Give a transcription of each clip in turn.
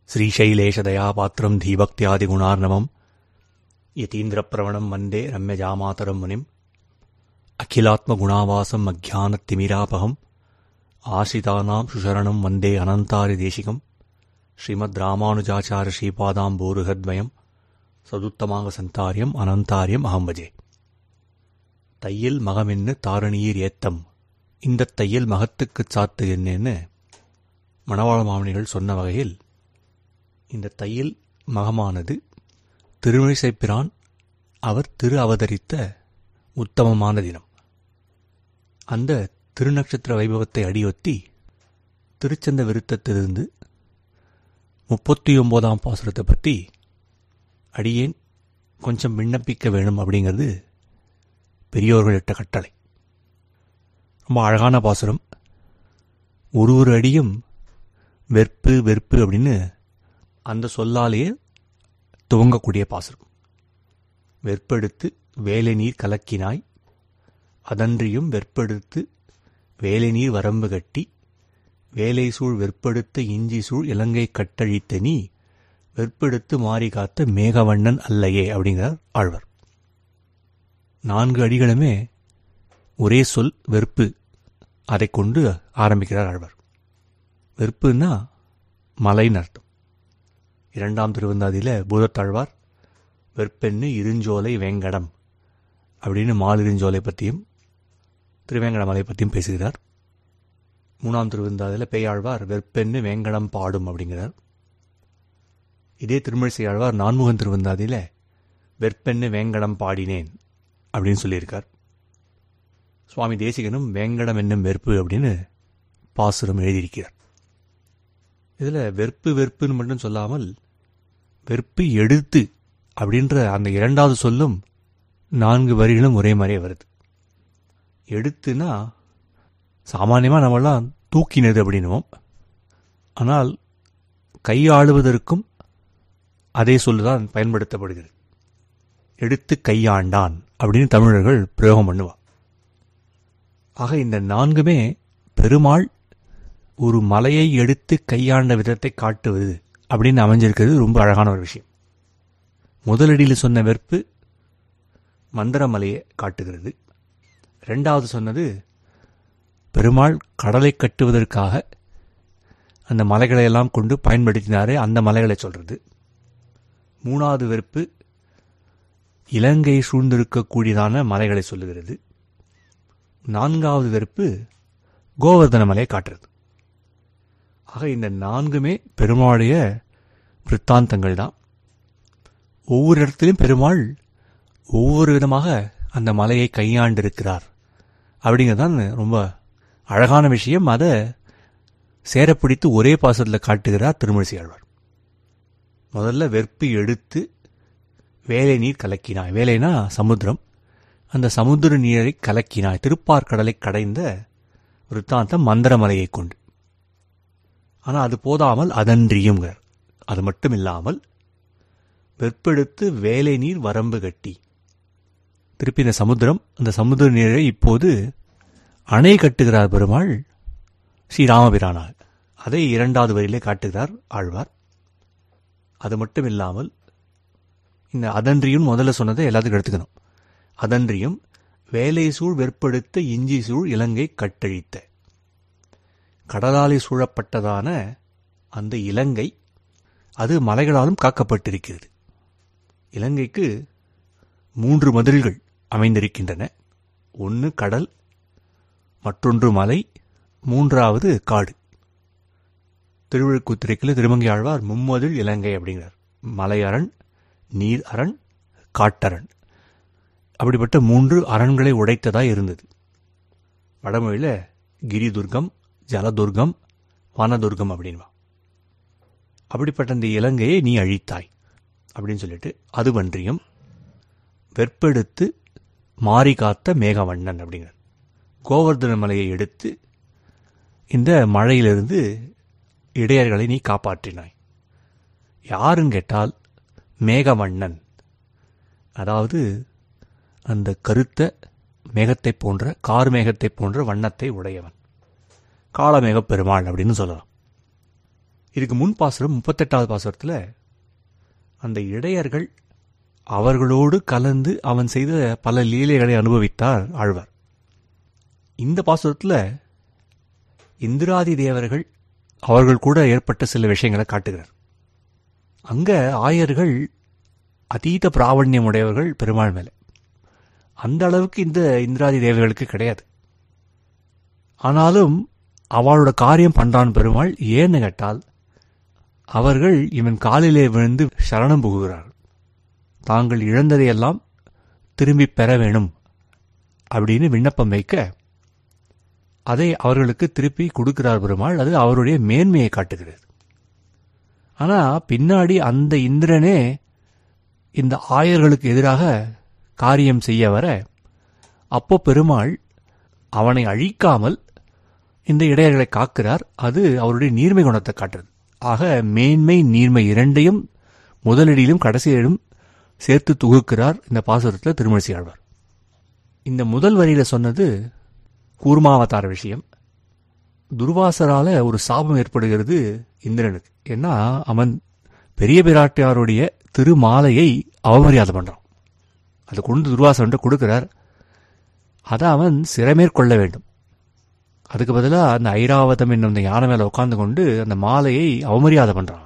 श्रीशैलेशदयापात्रम् धीभक्त्यादिगुणार्णवम् यतीन्द्रप्रवणम् वन्दे रम्यजामातरम् मुनिम् अखिलात्मगुणावासम् अज्ञानतिमिरापहम् आश्रितानाम् सुशरणम् वन्दे अनन्तारिदेशिकम् श्रीमद्रामानुजाचार्यश्रीपादाम्बोरुहद्वयम् சதுத்தமாக அனந்தாரியம் அகம் பஜே தையில் மகமென்னு தாரணியீர் ஏத்தம் இந்தத் தையில் மகத்துக்குச் சாத்து என்னன்னு மணவாள மாமனிகள் சொன்ன வகையில் இந்த தையில் மகமானது திருமிழிசைப்பிரான் அவர் திரு அவதரித்த உத்தமமான தினம் அந்த திருநட்சத்திர வைபவத்தை அடியொத்தி திருச்சந்த விருத்தத்திலிருந்து முப்பத்தி ஒன்பதாம் பாசுரத்தை பற்றி அடியேன் கொஞ்சம் விண்ணப்பிக்க வேணும் அப்படிங்கிறது பெரியோர்களிட்ட கட்டளை ரொம்ப அழகான பாசுரம் ஒரு ஒரு அடியும் வெறுப்பு வெறுப்பு அப்படின்னு அந்த சொல்லாலேயே துவங்கக்கூடிய பாசுரம் வெற்பெடுத்து வேலை நீர் கலக்கினாய் அதன்றியும் வெற்பெடுத்து வேலை நீர் வரம்பு கட்டி வேலை சூழ் வெற்பெடுத்த இஞ்சி சூழ் இலங்கை கட்டழித்த நீ வெற்பெடுத்து மாறி காத்த மேகவண்ணன் அல்லையே அப்படிங்கிறார் ஆழ்வார் நான்கு அடிகளுமே ஒரே சொல் வெறுப்பு அதை கொண்டு ஆரம்பிக்கிறார் ஆழ்வார் வெறுப்புன்னா மலைன்னு அர்த்தம் இரண்டாம் திருவந்தாதியில் பூதத்தாழ்வார் வெற்பெண்ணு இருஞ்சோலை வேங்கடம் அப்படின்னு மாலிருஞ்சோலை பற்றியும் திருவேங்கடமலை பற்றியும் பேசுகிறார் மூணாம் திருவந்தாதியில் பேயாழ்வார் வெற்பெண்ணு வேங்கடம் பாடும் அப்படிங்கிறார் இதே திருமழிசை ஆழ்வார் நான்முகன் திருவந்தாதியில் வெற்பெண்ணு வேங்கடம் பாடினேன் அப்படின்னு சொல்லியிருக்கார் சுவாமி தேசிகனும் வேங்கடம் என்னும் வெறுப்பு அப்படின்னு பாசுரம் எழுதியிருக்கிறார் இதில் வெறுப்பு வெறுப்புன்னு மட்டும் சொல்லாமல் வெறுப்பு எடுத்து அப்படின்ற அந்த இரண்டாவது சொல்லும் நான்கு வரிகளும் ஒரே மாதிரியே வருது எடுத்துனா சாமானியமாக நம்மளாம் தூக்கினது அப்படின்னுவோம் ஆனால் கையாளுவதற்கும் அதே சொல்லுதான் பயன்படுத்தப்படுகிறது எடுத்து கையாண்டான் அப்படின்னு தமிழர்கள் பிரயோகம் பண்ணுவா ஆக இந்த நான்குமே பெருமாள் ஒரு மலையை எடுத்து கையாண்ட விதத்தை காட்டுவது அப்படின்னு அமைஞ்சிருக்கிறது ரொம்ப அழகான ஒரு விஷயம் முதலடியில் சொன்ன வெறுப்பு மந்திரமலையை காட்டுகிறது ரெண்டாவது சொன்னது பெருமாள் கடலை கட்டுவதற்காக அந்த மலைகளை எல்லாம் கொண்டு பயன்படுத்தினாரே அந்த மலைகளை சொல்றது மூணாவது வெறுப்பு இலங்கை சூழ்ந்திருக்கக்கூடியதான மலைகளை சொல்லுகிறது நான்காவது வெறுப்பு கோவர்தன மலையை காட்டுறது ஆக இந்த நான்குமே பெருமாளுடைய விற்த்தாந்தங்கள் தான் ஒவ்வொரு இடத்துலையும் பெருமாள் ஒவ்வொரு விதமாக அந்த மலையை கையாண்டிருக்கிறார் அப்படிங்கிறது தான் ரொம்ப அழகான விஷயம் அதை சேரப்பிடித்து ஒரே பாசத்தில் காட்டுகிறார் திருமழிசை ஆழ்வார் முதல்ல வெறுப்பு எடுத்து வேலை நீர் கலக்கினாய் வேலைனா சமுத்திரம் அந்த சமுத்திர நீரை கலக்கினாய் திருப்பார்கடலை கடைந்த விற்த்தாந்தம் மந்திரமலையை கொண்டு ஆனால் அது போதாமல் அதன்றியுங்கிறார் அது மட்டும் இல்லாமல் வெற்பெடுத்து வேலை நீர் வரம்பு கட்டி திருப்பி இந்த சமுத்திரம் அந்த சமுத்திர நீரை இப்போது அணை கட்டுகிறார் பெருமாள் ஸ்ரீராமபிரானார் அதை இரண்டாவது வரியிலே காட்டுகிறார் ஆழ்வார் அது மட்டும் இல்லாமல் இந்த அதன்றியும் முதல்ல சொன்னதை எல்லாத்துக்கும் எடுத்துக்கணும் அதன்றியும் வேலை சூழ் வெற்படுத்த இஞ்சி சூழ் இலங்கை கட்டழித்த கடலாலை சூழப்பட்டதான அந்த இலங்கை அது மலைகளாலும் காக்கப்பட்டிருக்கிறது இலங்கைக்கு மூன்று மதில்கள் அமைந்திருக்கின்றன ஒன்று கடல் மற்றொன்று மலை மூன்றாவது காடு திருவிழுக்கூத்திரைக்கில் திருமங்கை ஆழ்வார் மும்மதில் இலங்கை அப்படிங்கிறார் மலையரண் நீர் அரண் காட்டரண் அப்படிப்பட்ட மூன்று அரண்களை உடைத்ததாக இருந்தது வடமொழியில் கிரிதுர்கம் ஜலதுர்கம் வனதுர்கம் அப்படின்வா அப்படிப்பட்ட இந்த இலங்கையை நீ அழித்தாய் அப்படின்னு சொல்லிட்டு அதுவன்றியும் வெற்பெடுத்து மாறி காத்த மேகவண்ணன் அப்படிங்கிறார் கோவர்தன மலையை எடுத்து இந்த மழையிலிருந்து இடையர்களை நீ காப்பாற்றினாய் யாருன்னு கேட்டால் மேகவண்ணன் அதாவது அந்த கருத்த மேகத்தை போன்ற கார் மேகத்தை போன்ற வண்ணத்தை உடையவன் காலமேக பெருமாள் அப்படின்னு சொல்லலாம் இதுக்கு முன் பாசுரம் முப்பத்தெட்டாவது பாசுரத்தில் அந்த இடையர்கள் அவர்களோடு கலந்து அவன் செய்த பல லீலைகளை அனுபவித்தார் ஆழ்வார் இந்த பாசுரத்தில் இந்திராதி தேவர்கள் அவர்கள் கூட ஏற்பட்ட சில விஷயங்களை காட்டுகிறார் அங்க ஆயர்கள் அதீத பிராவண்யம் உடையவர்கள் பெருமாள் மேல அந்த அளவுக்கு இந்த இந்திராதி தேவர்களுக்கு கிடையாது ஆனாலும் அவளோட காரியம் பண்றான் பெருமாள் ஏன்னு கேட்டால் அவர்கள் இவன் காலிலே விழுந்து சரணம் புகுகிறார்கள் தாங்கள் இழந்ததையெல்லாம் திரும்பி பெற வேணும் அப்படின்னு விண்ணப்பம் வைக்க அதை அவர்களுக்கு திருப்பி கொடுக்கிறார் பெருமாள் அது அவருடைய மேன்மையை காட்டுகிறது ஆனா பின்னாடி அந்த இந்திரனே இந்த ஆயர்களுக்கு எதிராக காரியம் செய்ய வர அப்போ பெருமாள் அவனை அழிக்காமல் இந்த இடையர்களை காக்கிறார் அது அவருடைய நீர்மை குணத்தை காட்டுறது ஆக மேன்மை நீர்மை இரண்டையும் முதலடியிலும் கடைசியிலும் சேர்த்து தொகுக்கிறார் இந்த பாசுரத்தில் திருமணிசி ஆழ்வார் இந்த முதல் வரியில சொன்னது கூர்மாவதார விஷயம் துர்வாசரால ஒரு சாபம் ஏற்படுகிறது இந்திரனுக்கு ஏன்னா அவன் பெரிய பிராட்டியாருடைய திருமாலையை அவமரியாதை பண்றான் அதை கொண்டு துர்வாசன் கொடுக்கிறார் அதை அவன் சிறமேற்கொள்ள வேண்டும் அதுக்கு பதிலாக அந்த ஐராவதம் என்னும் அந்த யானை மேல உட்கார்ந்து கொண்டு அந்த மாலையை அவமரியாதை பண்றான்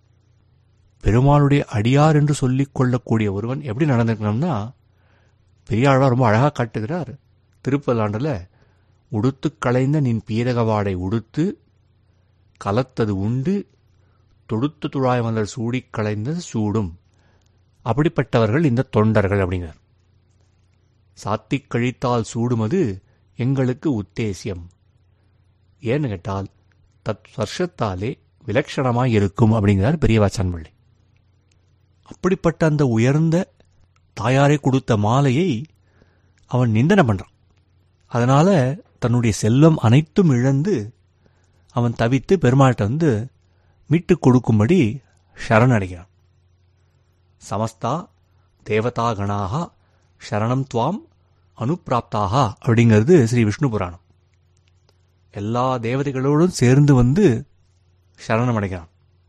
பெருமாளுடைய அடியார் என்று சொல்லிக் கொள்ளக்கூடிய ஒருவன் எப்படி நடந்திருக்கணும்னா பெரியாழ்வார் ரொம்ப அழகா காட்டுகிறார் திருப்பல்லாண்டில் உடுத்து களைந்த நின் பீரகவாடை உடுத்து கலத்தது உண்டு தொடுத்து துழாய் மலர் சூடிக் களைந்த சூடும் அப்படிப்பட்டவர்கள் இந்த தொண்டர்கள் அப்படிங்கிறார் சாத்திக் கழித்தால் சூடுமது எங்களுக்கு உத்தேசியம் ஏன்னு கேட்டால் தத் ஸ்பர்ஷத்தாலே விலட்சணமாய் இருக்கும் அப்படிங்கிறார் பெரியவாச்சான் பிள்ளை அப்படிப்பட்ட அந்த உயர்ந்த தாயாரை கொடுத்த மாலையை அவன் நிந்தனை பண்றான் அதனால தன்னுடைய செல்வம் அனைத்தும் இழந்து அவன் தவித்து பெருமாள்கிட்ட வந்து மீட்டுக் கொடுக்கும்படி சரணடைகிறான் சமஸ்தா தேவதா கணாக சரணம் துவாம் அனுப்பிராப்தாக அப்படிங்கிறது ஸ்ரீ விஷ்ணு புராணம் எல்லா தேவதைகளோடும் சேர்ந்து வந்து சரணம் அடைகிறான்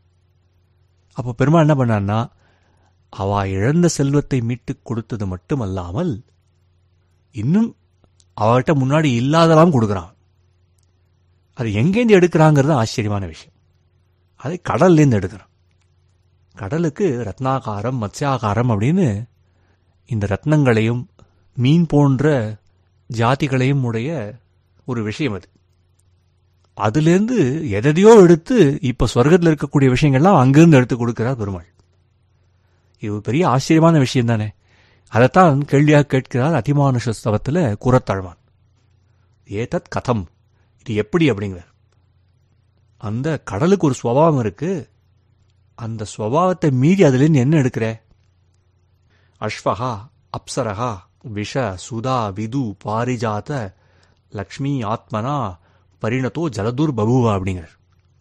அப்போ பெருமாள் என்ன பண்ணான்னா அவ இழந்த செல்வத்தை மீட்டுக் கொடுத்தது மட்டுமல்லாமல் இன்னும் அவகிட்ட முன்னாடி இல்லாதலாம் கொடுக்குறான் அது எங்கேருந்து எடுக்கிறாங்கிறது ஆச்சரியமான விஷயம் அதை கடல்லேருந்து எடுக்கிறான் கடலுக்கு ரத்னாகாரம் மத்ஸ்யாகாரம் அப்படின்னு இந்த ரத்னங்களையும் மீன் போன்ற ஜாதிகளையும் உடைய ஒரு விஷயம் அது அதுலேருந்து எதையோ எடுத்து இப்ப சொர்க்கத்தில் இருக்கக்கூடிய விஷயங்கள்லாம் அங்கிருந்து எடுத்து கொடுக்கிறார் பெருமாள் இது ஒரு பெரிய ஆச்சரியமான விஷயம் தானே அதைத்தான் கேள்வியாக கேட்கிறார் அதிமானுஷ ஸ்தவத்தில் கூறத்தாழ்வான் ஏதத் கதம் இது எப்படி அப்படிங்கிறார் அந்த கடலுக்கு ஒரு சுவாவம் இருக்கு அந்த சுவாவத்தை மீறி அதுலேருந்து என்ன எடுக்கிற அஸ்வகா அப்சரகா விஷ சுதா விது பாரிஜாத லக்ஷ்மி ஆத்மனா பரிணத்தோ ஜலதூர் பபுவா அப்படிங்கிறார்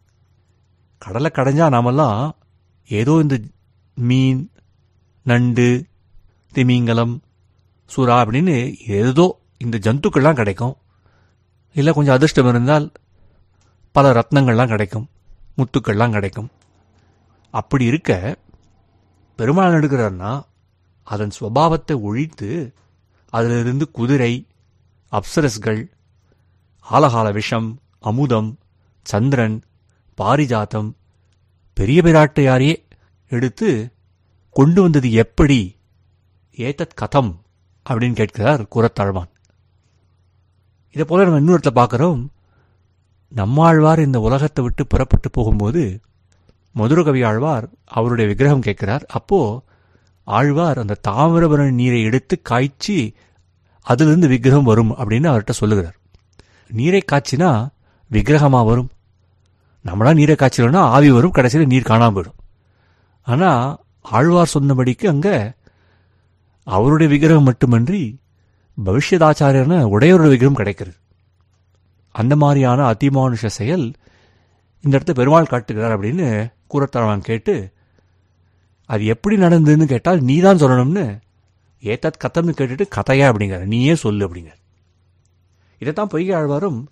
கடலை கடைஞ்சா நாமெல்லாம் ஏதோ இந்த மீன் நண்டு திமிங்கலம் சுறா அப்படின்னு ஏதோ இந்த ஜந்துக்கள்லாம் கிடைக்கும் இல்லை கொஞ்சம் அதிர்ஷ்டம் இருந்தால் பல ரத்னங்கள்லாம் கிடைக்கும் முத்துக்கள்லாம் கிடைக்கும் அப்படி இருக்க பெருமாள் எடுக்கிறார்னா அதன் சுவாவத்தை ஒழித்து அதிலிருந்து குதிரை அப்சரஸ்கள் ஆலகால விஷம் அமுதம் சந்திரன் பாரிஜாத்தம் பெரிய பிராட்டையாரையே எடுத்து கொண்டு வந்தது எப்படி ஏதத் கதம் அப்படின்னு கேட்கிறார் குரத்தாழ்வான் இதை போல நம்ம இன்னொரு இடத்துல பார்க்கிறோம் நம்மாழ்வார் இந்த உலகத்தை விட்டு புறப்பட்டு போகும்போது மதுரகவி ஆழ்வார் அவருடைய விக்கிரகம் கேட்கிறார் அப்போ ஆழ்வார் அந்த தாமிரபரணி நீரை எடுத்து காய்ச்சி அதிலிருந்து விக்கிரகம் வரும் அப்படின்னு அவர்கிட்ட சொல்லுகிறார் நீரை காய்ச்சினா விக்கிரகமா வரும் நம்மளா நீரை காய்ச்சலன்னா ஆவி வரும் கடைசியில் நீர் காணாம போயிடும் ஆனா ஆழ்வார் சொன்னபடிக்கு அங்க அவருடைய விக்கிரகம் மட்டுமன்றி பவிஷ்யதாச்சாரியர்னு உடையவருடைய விக்கிரகம் கிடைக்கிறது அந்த மாதிரியான அதிமானுஷ செயல் இந்த இடத்த பெருமாள் காட்டுகிறார் அப்படின்னு கூறத்தாழ்வான் கேட்டு அது எப்படி நடந்ததுன்னு கேட்டால் நீ தான் சொல்லணும்னு ஏத்தத் கத்தம்னு கேட்டுட்டு கதையா அப்படிங்கிற நீயே சொல்லு அப்படிங்கிற இதைத்தான் பொய்கை ஆழ்வாரும்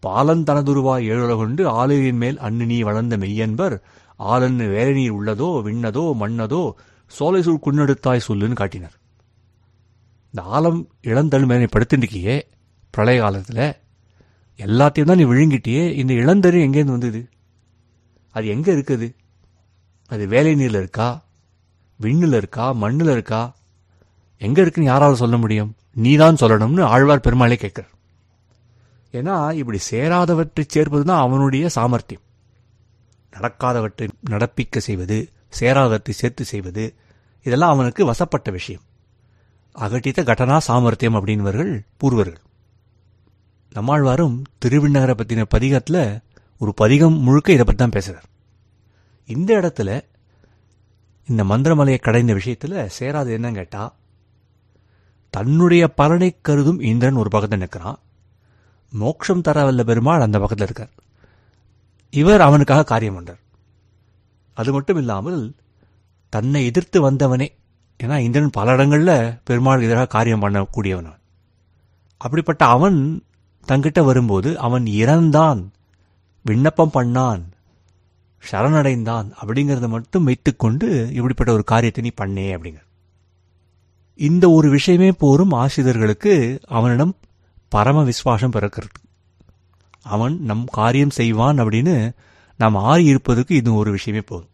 பாலன் தனதுருவாய் ஏழுல கொண்டு ஆலையின் மேல் அன்னு நீ வளர்ந்த மெய்யன்பர் ஆலன்னு வேலை நீர் உள்ளதோ விண்ணதோ மண்ணதோ சோலை சூழ் குன்னெடுத்தாய் சொல்லுன்னு காட்டினார் இந்த ஆலம் இளந்தழு மேலே படுத்துட்டுக்கியே பிரளய காலத்தில் எல்லாத்தையும் தான் நீ விழுங்கிட்டியே இந்த இளந்தரு எங்கேருந்து வந்தது அது எங்கே இருக்குது அது வேலை நீரில் இருக்கா விண்ணில் இருக்கா மண்ணில் இருக்கா எங்கே இருக்குன்னு யாரால சொல்ல முடியும் நீ தான் சொல்லணும்னு ஆழ்வார் பெருமாளே கேட்கிறார் ஏன்னா இப்படி சேராதவற்றை சேர்ப்பது தான் அவனுடைய சாமர்த்தியம் நடக்காதவற்றை நடப்பிக்க செய்வது சேராதவற்றை சேர்த்து செய்வது இதெல்லாம் அவனுக்கு வசப்பட்ட விஷயம் அகட்டித்த கடனா சாமர்த்தியம் அப்படின்வர்கள் பூர்வர்கள் நம்மாழ்வாரும் திருவிண்ணகரை பற்றின பதிகத்தில் ஒரு பதிகம் முழுக்க இதை பற்றி தான் பேசுகிறார் இந்த இடத்துல இந்த மந்திரமலையை கடைந்த விஷயத்தில் சேராது என்னன்னு கேட்டால் தன்னுடைய பலனை கருதும் இந்திரன் ஒரு பக்கத்தில் நிற்கிறான் மோட்சம் தரவல்ல பெருமாள் அந்த பக்கத்தில் இருக்கார் இவர் அவனுக்காக காரியம் பண்றார் அது மட்டும் இல்லாமல் தன்னை எதிர்த்து வந்தவனே ஏன்னா இந்திரன் பல இடங்கள்ல பெருமாளுக்கு எதிராக காரியம் பண்ணக்கூடியவன் அவன். அப்படிப்பட்ட அவன் தங்கிட்ட வரும்போது அவன் இறந்தான் விண்ணப்பம் பண்ணான் சரணடைந்தான் அப்படிங்கிறத மட்டும் வைத்துக்கொண்டு இப்படிப்பட்ட ஒரு காரியத்தை நீ பண்ணே அப்படிங்கிற இந்த ஒரு விஷயமே போரும் ஆசிரியர்களுக்கு அவனிடம் பரம விசுவாசம் பிறக்கிறது அவன் நம் காரியம் செய்வான் அப்படின்னு நாம் ஆறி இருப்பதுக்கு இது ஒரு விஷயமே போதும்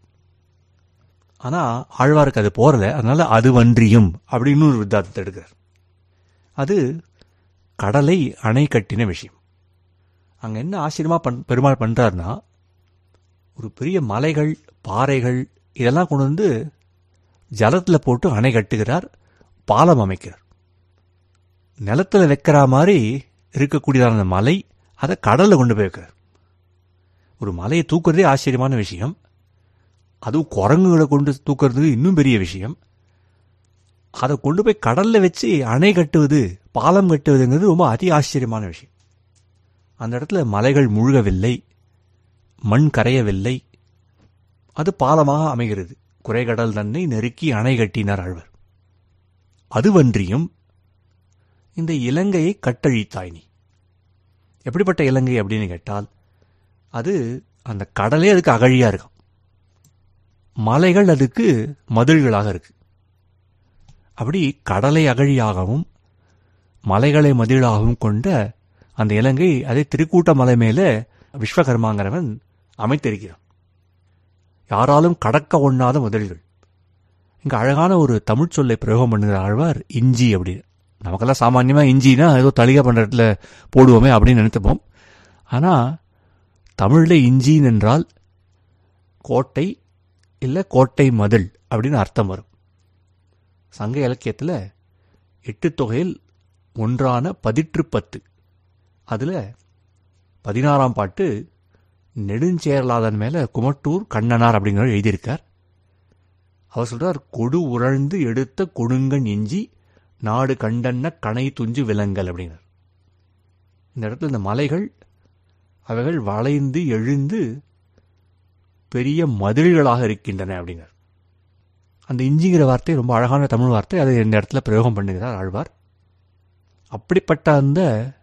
ஆனா ஆழ்வாருக்கு அது போறல அதனால அது வன்றியும் அப்படின்னு ஒரு வித்தாந்தத்தை எடுக்கிறார் அது கடலை அணை கட்டின விஷயம் அங்க என்ன ஆச்சரியமா பண் பெருமாள் பண்றாருன்னா ஒரு பெரிய மலைகள் பாறைகள் இதெல்லாம் கொண்டு வந்து ஜலத்துல போட்டு அணை கட்டுகிறார் பாலம் அமைக்கிறார் நிலத்துல வைக்கிற மாதிரி இருக்கக்கூடியதான அந்த மலை அதை கடல்ல கொண்டு போய் வைக்கிறார் ஒரு மலையை தூக்குறதே ஆச்சரியமான விஷயம் அதுவும் குரங்குகளை கொண்டு தூக்குறதுக்கு இன்னும் பெரிய விஷயம் அதை கொண்டு போய் கடல்ல வச்சு அணை கட்டுவது பாலம் கட்டுவதுங்கிறது ரொம்ப அதி ஆச்சரியமான விஷயம் அந்த இடத்துல மலைகள் முழுகவில்லை மண் கரையவில்லை அது பாலமாக அமைகிறது குறைகடல் தன்னை நெருக்கி அணை கட்டினார் ஆழ்வர் அதுவன்றியும் இந்த இலங்கையை கட்டழித்தாய் நீ எப்படிப்பட்ட இலங்கை அப்படின்னு கேட்டால் அது அந்த கடலே அதுக்கு அகழியா இருக்கும் மலைகள் அதுக்கு மதில்களாக இருக்கு அப்படி கடலை அகழியாகவும் மலைகளை மதிலாகவும் கொண்ட அந்த இலங்கை அதை திருக்கூட்ட மலை மேலே விஸ்வகர்மாங்கிறவன் அமைத்திருக்கிறான் யாராலும் கடக்க ஒண்ணாத முதல்கள் இங்க அழகான ஒரு தமிழ் சொல்லை பிரயோகம் பண்ணுகிற ஆழ்வார் இஞ்சி அப்படின்னு நமக்கெல்லாம் சாமான்யமா இஞ்சினா ஏதோ தளிகை பண்ற இடத்துல போடுவோமே அப்படின்னு நினைத்துப்போம் ஆனா தமிழ்ல இஞ்சின் என்றால் கோட்டை இல்ல கோட்டை மதில் அப்படின்னு அர்த்தம் வரும் சங்க இலக்கியத்துல எட்டு தொகையில் ஒன்றான பதிற்று பத்து அதுல பதினாறாம் பாட்டு நெடுஞ்சேரலாதன் மேல குமட்டூர் கண்ணனார் அப்படிங்கிற எழுதியிருக்கார் அவர் சொல்றார் கொடு உழழ்ந்து எடுத்த கொடுங்கன் இஞ்சி நாடு கண்டன்ன கனை துஞ்சு விலங்கல் அப்படிங்கிறார் இந்த இடத்துல இந்த மலைகள் அவைகள் வளைந்து எழுந்து பெரிய மதில்களாக இருக்கின்றன அப்படிங்கிறார் அந்த இஞ்சிங்கிற வார்த்தை ரொம்ப அழகான தமிழ் வார்த்தை அதை இந்த இடத்துல பிரயோகம் பண்ணுகிறார் ஆழ்வார் அப்படிப்பட்ட அந்த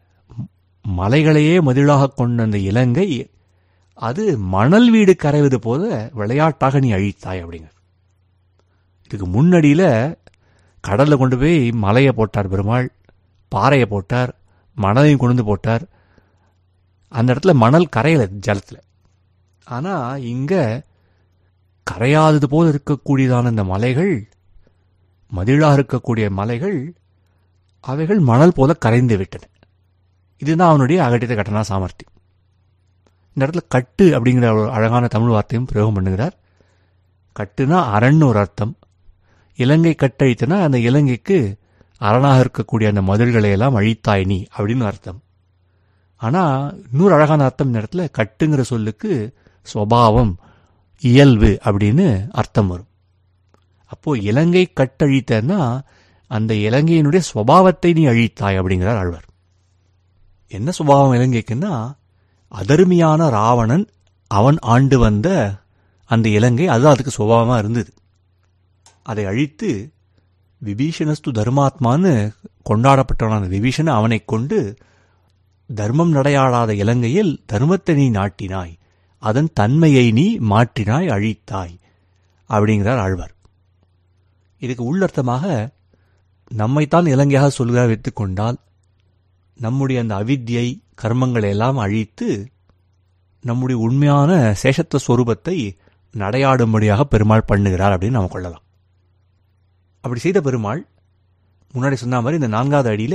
மலைகளையே மதிலாக கொண்ட அந்த இலங்கை அது மணல் வீடு கரைவது போல விளையாட்டாக நீ அழித்தாய் அப்படிங்கிற இதுக்கு முன்னடியில கடல்ல கொண்டு போய் மலையை போட்டார் பெருமாள் பாறையை போட்டார் மணலையும் கொண்டு வந்து போட்டார் அந்த இடத்துல மணல் கரையல ஜலத்துல ஆனா இங்க கரையாதது போல இருக்கக்கூடியதான இந்த மலைகள் மதிலாக இருக்கக்கூடிய மலைகள் அவைகள் மணல் போல கரைந்து விட்டன இதுதான் அவனுடைய அகட்டித்த கட்டணா சாமர்த்தியம் இந்த இடத்துல கட்டு அப்படிங்கிற ஒரு அழகான தமிழ் வார்த்தையும் பிரயோகம் பண்ணுகிறார் கட்டுனா அரண் ஒரு அர்த்தம் இலங்கை கட்டழித்தனா அந்த இலங்கைக்கு அரணாக இருக்கக்கூடிய அந்த மதில்களை எல்லாம் அழித்தாய் நீ அப்படின்னு அர்த்தம் ஆனா இன்னொரு அழகான அர்த்தம் இந்த இடத்துல கட்டுங்கிற சொல்லுக்கு சுவாவம் இயல்பு அப்படின்னு அர்த்தம் வரும் அப்போ இலங்கை கட்டழித்தன்னா அந்த இலங்கையினுடைய சுவாவத்தை நீ அழித்தாய் அப்படிங்கிறார் ஆழ்வார் என்ன சுபாவம் இலங்கைக்குன்னா அதர்மியான ராவணன் அவன் ஆண்டு வந்த அந்த இலங்கை அதுதான் அதுக்கு சுபாவமா இருந்தது அதை அழித்து விபீஷணஸ்து தர்மாத்மான்னு கொண்டாடப்பட்டவனான விபீஷண அவனை கொண்டு தர்மம் நடையாடாத இலங்கையில் தர்மத்தை நீ நாட்டினாய் அதன் தன்மையை நீ மாற்றினாய் அழித்தாய் அப்படிங்கிறார் ஆழ்வார் இதுக்கு உள்ளர்த்தமாக நம்மைத்தான் இலங்கையாக சொல்கிறார் வைத்துக் கொண்டால் நம்முடைய அந்த அவித்யை கர்மங்களை எல்லாம் அழித்து நம்முடைய உண்மையான சேஷத்துவ ஸ்வரூபத்தை நடையாடும்படியாக பெருமாள் பண்ணுகிறார் அப்படின்னு நம்ம கொள்ளலாம் அப்படி செய்த பெருமாள் முன்னாடி சொன்ன மாதிரி இந்த நான்காவது அடியில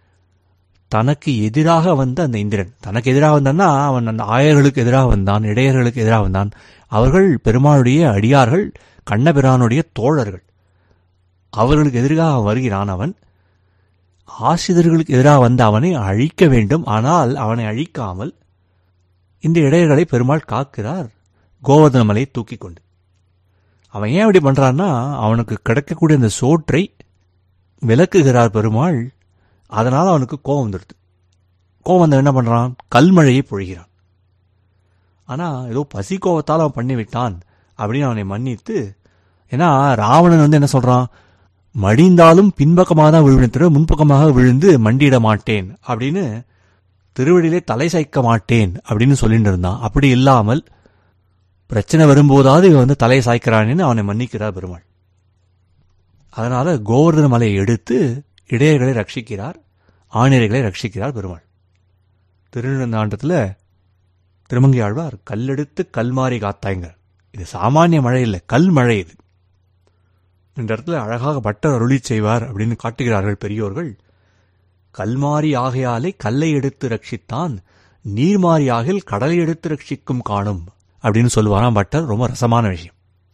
தனக்கு எதிராக வந்த அந்த இந்திரன் தனக்கு எதிராக வந்தான்னா அவன் அந்த ஆயர்களுக்கு எதிராக வந்தான் இடையர்களுக்கு எதிராக வந்தான் அவர்கள் பெருமாளுடைய அடியார்கள் கண்ணபிரானுடைய தோழர்கள் அவர்களுக்கு எதிராக வருகிறான் அவன் ஆசிரியர்களுக்கு எதிராக வந்த அவனை அழிக்க வேண்டும் ஆனால் அவனை அழிக்காமல் இந்த இடையர்களை பெருமாள் காக்கிறார் கோவர்தன மலையை தூக்கி கொண்டு அவன் ஏன் இப்படி பண்றான்னா அவனுக்கு கிடைக்கக்கூடிய அந்த சோற்றை விளக்குகிறார் பெருமாள் அதனால அவனுக்கு கோபம் வந்துடுது கோபம் வந்த என்ன பண்றான் கல்மழையை பொழிகிறான் ஆனா ஏதோ பசி கோபத்தால் அவன் பண்ணிவிட்டான் அப்படின்னு அவனை மன்னித்து ஏன்னா ராவணன் வந்து என்ன சொல்றான் மடிந்தாலும் பின்பக்கமாக தான் விழுவேன் தவிர முன்பக்கமாக விழுந்து மண்டியிட மாட்டேன் அப்படின்னு திருவடியிலே தலை சாய்க்க மாட்டேன் அப்படின்னு சொல்லிட்டு இருந்தான் அப்படி இல்லாமல் பிரச்சனை வரும்போதாவது இவன் வந்து தலையை சாய்க்கிறான்னு அவனை மன்னிக்கிறார் பெருமாள் அதனால கோவர்தன மலையை எடுத்து இடையர்களை ரட்சிக்கிறார் ஆணிரைகளை ரட்சிக்கிறார் பெருமாள் திருநந்தாண்டத்தில் திருமங்கை ஆழ்வார் கல்லெடுத்து கல்மாரி காத்தாய்ங்கிறார் இது சாமானிய மழை இல்லை கல் மழை இது இந்த இடத்துல அழகாக பட்டர் அருளி செய்வார் அப்படின்னு காட்டுகிறார்கள் பெரியோர்கள் கல்மாரி ஆகையாலே கல்லை எடுத்து ரட்சித்தான் நீர்மாரி ஆகில் கடலை எடுத்து ரட்சிக்கும் காணும் அப்படின்னு சொல்லுவாராம் பட்டர் ரொம்ப ரசமான விஷயம்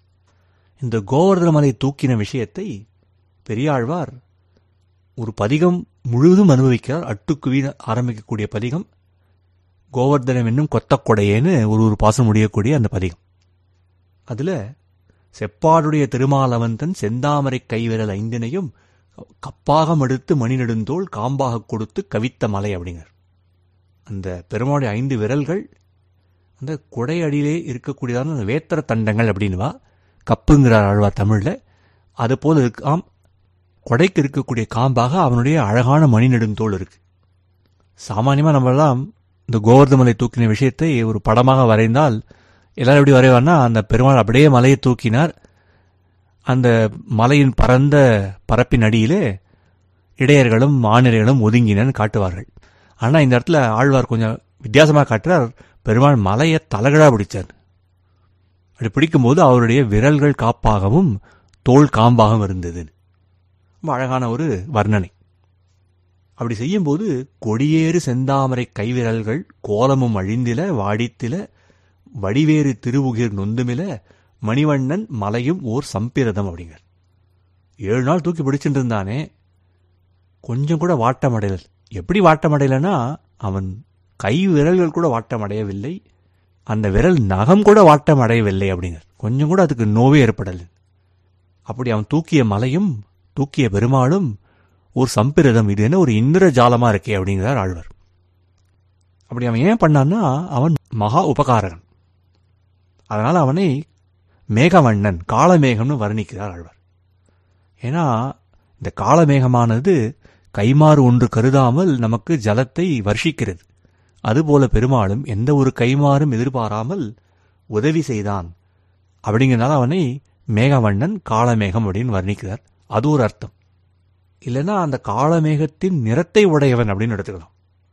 இந்த கோவர்தன மலை தூக்கின விஷயத்தை பெரியாழ்வார் ஒரு பதிகம் முழுவதும் அனுபவிக்கிறார் அட்டுக்குவி ஆரம்பிக்கக்கூடிய பதிகம் கோவர்தனம் என்னும் கொத்தக்கொடையேன்னு ஒரு ஒரு பாசம் முடியக்கூடிய அந்த பதிகம் அதுல செப்பாடுடைய திருமாலவந்தன் செந்தாமரை கைவிரல் ஐந்தினையும் கப்பாகம் எடுத்து மணி நெடுந்தோள் காம்பாக கொடுத்து கவித்த மலை அப்படிங்கிறார் அந்த பெருமாளுடைய ஐந்து விரல்கள் அந்த குடை அடியிலே இருக்கக்கூடியதான அந்த வேத்தர தண்டங்கள் அப்படின்வா கப்புங்கிறார் ஆழ்வார் தமிழ்ல அது போல இருக்காம் கொடைக்கு இருக்கக்கூடிய காம்பாக அவனுடைய அழகான மணி நெடுந்தோள் இருக்கு சாமானியமா நம்மளாம் இந்த கோவர்தமலை தூக்கின விஷயத்தை ஒரு படமாக வரைந்தால் எல்லாரும் எப்படி வரைவார்னா அந்த பெருமாள் அப்படியே மலையை தூக்கினார் அந்த மலையின் பரந்த பரப்பின் அடியிலே இடையர்களும் மாநிலர்களும் ஒதுங்கினன்னு காட்டுவார்கள் ஆனா இந்த இடத்துல ஆழ்வார் கொஞ்சம் வித்தியாசமாக காட்டுறார் பெருமாள் மலையை தலகடா பிடிச்சார் அப்படி பிடிக்கும்போது அவருடைய விரல்கள் காப்பாகவும் தோல் காம்பாகவும் இருந்தது ரொம்ப அழகான ஒரு வர்ணனை அப்படி செய்யும்போது கொடியேறு செந்தாமரை கைவிரல்கள் கோலமும் அழிந்தில வாடித்தில வடிவேறு திருவுகிர் நொந்துமில மணிவண்ணன் மலையும் ஓர் சம்பிரதம் அப்படிங்கிற ஏழு நாள் தூக்கி பிடிச்சிட்டு இருந்தானே கொஞ்சம் கூட வாட்டமடையல எப்படி வாட்டமடையலனா அவன் கை விரல்கள் கூட வாட்டமடையவில்லை அந்த விரல் நகம் கூட வாட்டம் அடையவில்லை அப்படிங்கிற கொஞ்சம் கூட அதுக்கு நோவே ஏற்படலை அப்படி அவன் தூக்கிய மலையும் தூக்கிய பெருமாளும் ஒரு சம்பிரதம் இது என்ன ஒரு இந்திர ஜாலமா இருக்கே அப்படிங்கிறார் ஆழ்வார் அப்படி அவன் ஏன் பண்ணான்னா அவன் மகா உபகாரகன் அதனால அவனை மேகவண்ணன் காலமேகம்னு வர்ணிக்கிறார் ஆழ்வார் ஏன்னா இந்த காலமேகமானது கைமாறு ஒன்று கருதாமல் நமக்கு ஜலத்தை வர்ஷிக்கிறது அதுபோல பெருமாளும் எந்த ஒரு கைமாறும் எதிர்பாராமல் உதவி செய்தான் அப்படிங்கிறனால அவனை மேகவண்ணன் காலமேகம் அப்படின்னு வர்ணிக்கிறார் அது ஒரு அர்த்தம் இல்லைன்னா அந்த காலமேகத்தின் நிறத்தை உடையவன் அப்படின்னு எடுத்துக்கலாம்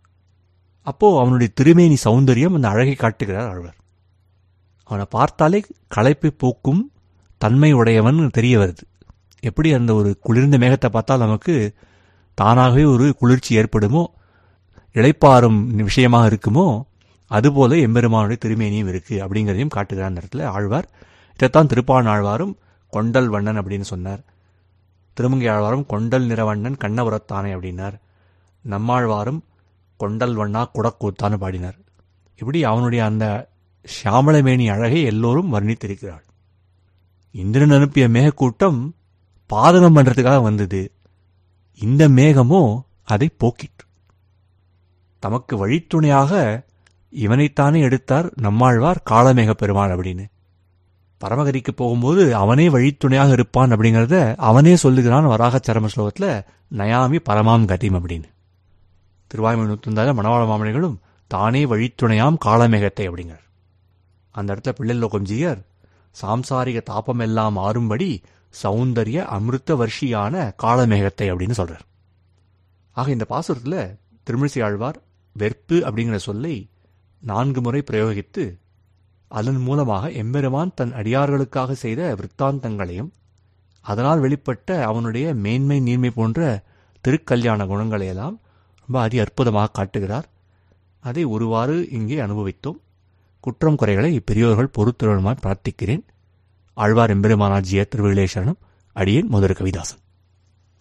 அப்போ அவனுடைய திருமேனி சௌந்தரியம் அந்த அழகை காட்டுகிறார் ஆழ்வார் அவனை பார்த்தாலே களைப்பை போக்கும் தன்மை உடையவன் தெரிய வருது எப்படி அந்த ஒரு குளிர்ந்த மேகத்தை பார்த்தால் நமக்கு தானாகவே ஒரு குளிர்ச்சி ஏற்படுமோ இளைப்பாறும் விஷயமாக இருக்குமோ அதுபோல எம்பெருமானுடைய திருமேனியும் இருக்கு அப்படிங்கிறதையும் காட்டுகிறார் அந்த இடத்துல ஆழ்வார் இதைத்தான் திருப்பான் ஆழ்வாரும் கொண்டல் வண்ணன் அப்படின்னு சொன்னார் திருமங்கை ஆழ்வாரும் கொண்டல் நிறவண்ணன் கண்ணபுரத்தானே அப்படின்னார் நம்மாழ்வாரும் கொண்டல் வண்ணா குடக்கூத்தான்னு பாடினார் இப்படி அவனுடைய அந்த சியாமளமேனி அழகை எல்லோரும் வர்ணித்திருக்கிறாள் இந்திரன் அனுப்பிய மேகக்கூட்டம் பாதகம் பண்றதுக்காக வந்தது இந்த மேகமோ அதை போக்கிற்று தமக்கு வழித்துணையாக இவனைத்தானே எடுத்தார் நம்மாழ்வார் காளமேக பெருமாள் அப்படின்னு பரமகதிக்கு போகும்போது அவனே வழித்துணையாக இருப்பான் அப்படிங்கறத அவனே சொல்லுகிறான் வராக சரம ஸ்லோகத்துல நயாமி பரமாம் கதிம் அப்படின்னு திருவாய்மை நூற்றுந்தால மணவாள மாமணிகளும் தானே வழித்துணையாம் காளமேகத்தை அப்படிங்கிறார் அந்த இடத்துல பிள்ளைலோகம்ஜியர் சாம்சாரிக தாபமெல்லாம் மாறும்படி சௌந்தரிய அமிர்த வர்ஷியான காளமேகத்தை அப்படின்னு சொல்றார் ஆக இந்த பாசுரத்துல திருமிழிசை ஆழ்வார் வெற்பு அப்படிங்கிற சொல்லை நான்கு முறை பிரயோகித்து அதன் மூலமாக எம்பெருமான் தன் அடியார்களுக்காக செய்த விற்த்தாந்தங்களையும் அதனால் வெளிப்பட்ட அவனுடைய மேன்மை நீர்மை போன்ற திருக்கல்யாண குணங்களையெல்லாம் ரொம்ப அதி அற்புதமாக காட்டுகிறார் அதை ஒருவாறு இங்கே அனுபவித்தோம் குற்றம் குறைகளை பெரியோர்கள் பொறுத்துருமாய் பிரார்த்திக்கிறேன் ஆழ்வார் எம்பெருமானாஜிய திருவிழேசரணம் அடியேன் மதுர கவிதாசன்